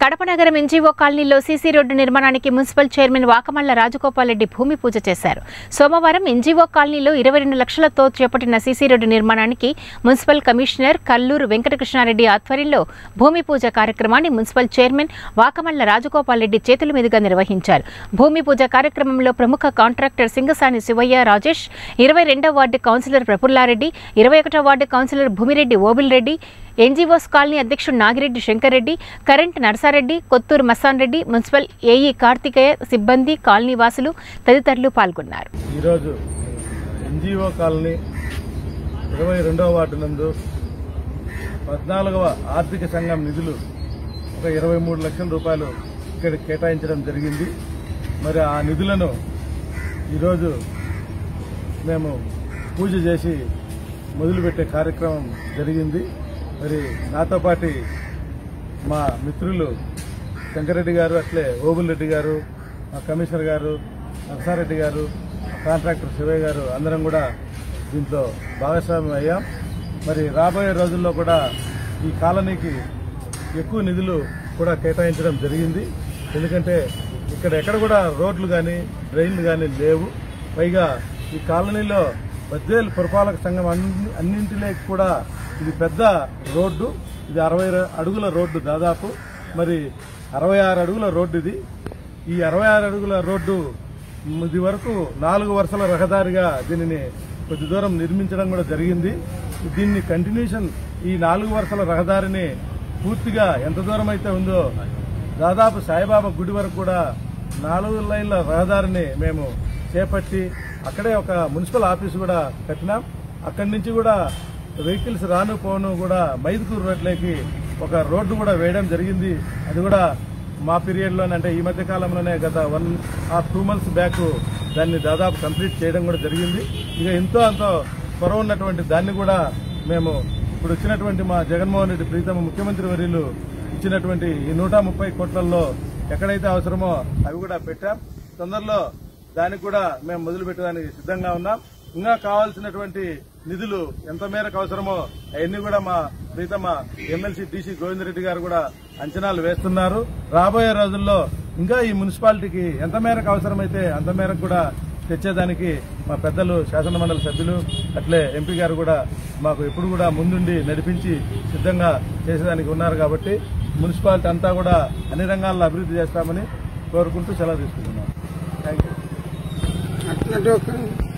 కడప నగరం ఎన్జీఓ కాలనీలో CC road నిర్మాణానికి మున్సిపల్ చైర్మన్ వాకమల్ల రాజగోపాల్ రెడ్డి భూమి పూజ చేశారు సోమవారం ఎన్జీఓ కాలనీలో ఇరవై రెండు లక్షలతో చేపట్టిన సీసీ రోడ్డు నిర్మాణానికి మున్సిపల్ కమిషనర్ కల్లూరు వెంకటకృష్ణారెడ్డి ఆధ్వర్యంలో భూమి పూజ కార్యక్రమాన్ని మున్సిపల్ చైర్మన్ వాకమల్ల రాజగోపాల్ రెడ్డి చేతుల మీదుగా నిర్వహించారు భూమి పూజ కార్యక్రమంలో ప్రముఖ కాంట్రాక్టర్ సింగసాని శివయ్య రాజేష్ ఇరవై రెండవ వార్డు కౌన్సిలర్ ప్రఫుల్లారెడ్డి ఇరవై ఒకటో ward councillor Bhumireddy Obil Reddy NGOs colony అధ్యక్షుడు Nagireddy Shankar Reddy current Narasa Reddy Kotturu Mastan Reddy municipal AE Karthikeya సిబ్బంది కాలనీ వాసులు తదితరులు పాల్గొన్నారు ఈరోజు ఎన్జిఓ కాలనీ ఇరవై రెండవ వార్డు నందు పద్నాలుగవ ఆర్థిక సంఘం నిధులు ఒక ఇరవై మూడు లక్షల రూపాయలు ఇక్కడ కేటాయించడం జరిగింది మరి ఆ నిధులను ఈరోజు మేము పూజ చేసి మొదలుపెట్టే కార్యక్రమం జరిగింది మరి నాతో పాటు మా మిత్రులు శంకరెడ్డి గారు అట్లే ఓబుల్ రెడ్డి గారు మా కమిషనర్ గారు నరసారెడ్డి గారు కాంట్రాక్టర్ శివయ్య గారు అందరం కూడా దీంట్లో భాగస్వామ్యం అయ్యాం మరి రాబోయే రోజుల్లో కూడా ఈ కాలనీకి ఎక్కువ నిధులు కూడా కేటాయించడం జరిగింది ఎందుకంటే ఇక్కడ ఎక్కడ కూడా రోడ్లు కానీ డ్రైన్లు కానీ లేవు పైగా ఈ కాలనీలో బద్వేల్ పురపాలక సంఘం అన్ని అన్నింటిలో కూడా ఇది పెద్ద రోడ్డు ఇది అరవై అడుగుల రోడ్డు దాదాపు మరి అరవై ఆరు అడుగుల రోడ్డు ఇది ఈ అరవై ఆరు అడుగుల రోడ్డు ఇది వరకు నాలుగు వరుసల రహదారిగా దీనిని కొద్ది దూరం నిర్మించడం కూడా జరిగింది దీన్ని కంటిన్యూషన్ ఈ నాలుగు వరుసల రహదారిని పూర్తిగా ఎంత దూరం అయితే ఉందో దాదాపు సాయిబాబా గుడి వరకు కూడా నాలుగు లైన్ల రహదారిని మేము చేపట్టి అక్కడే ఒక మున్సిపల్ ఆఫీస్ కూడా కట్టినాం అక్కడి నుంచి కూడా వెహికల్స్ రాను పోను కూడా మైదుకూరు రోడ్లోకి ఒక రోడ్డు కూడా వేయడం జరిగింది అది కూడా మా పీరియడ్లోనే అంటే ఈ మధ్య కాలంలోనే గత one or two months back దాన్ని దాదాపు కంప్లీట్ చేయడం కూడా జరిగింది ఇక ఎంతో అంతో త్వర ఉన్నటువంటి దాన్ని కూడా మేము ఇప్పుడు వచ్చినటువంటి మా జగన్మోహన్ రెడ్డి ప్రీతమ ముఖ్యమంత్రి వర్యులు ఇచ్చినటువంటి ఈ నూట ముప్పై కోట్లలో ఎక్కడైతే అవసరమో అవి కూడా పెట్టాం తొందరలో దానికి కూడా మేము మొదలు పెట్టడానికి సిద్ధంగా ఉన్నాం ఇంకా కావాల్సినటువంటి నిధులు ఎంత మేరకు అవసరమో అవన్నీ కూడా మా ప్రీతమ ఎమ్మెల్సీ డీసీ గోవిందరెడ్డి గారు కూడా అంచనాలు వేస్తున్నారు రాబోయే రోజుల్లో ఇంకా ఈ మున్సిపాలిటీకి ఎంత మేరకు అవసరమైతే అంత మేరకు కూడా తెచ్చేదానికి మా పెద్దలు శాసన మండలి సభ్యులు అట్లే ఎంపీ గారు కూడా మాకు ఎప్పుడు కూడా ముందుండి నడిపించి సిద్ధంగా చేసేదానికి ఉన్నారు కాబట్టి మున్సిపాలిటీ అంతా కూడా అన్ని రంగాల్లో అభివృద్ధి చేస్తామని కోరుకుంటూ సెలవు తీసుకుంటున్నాం థ్యాంక్ యూ అట్లా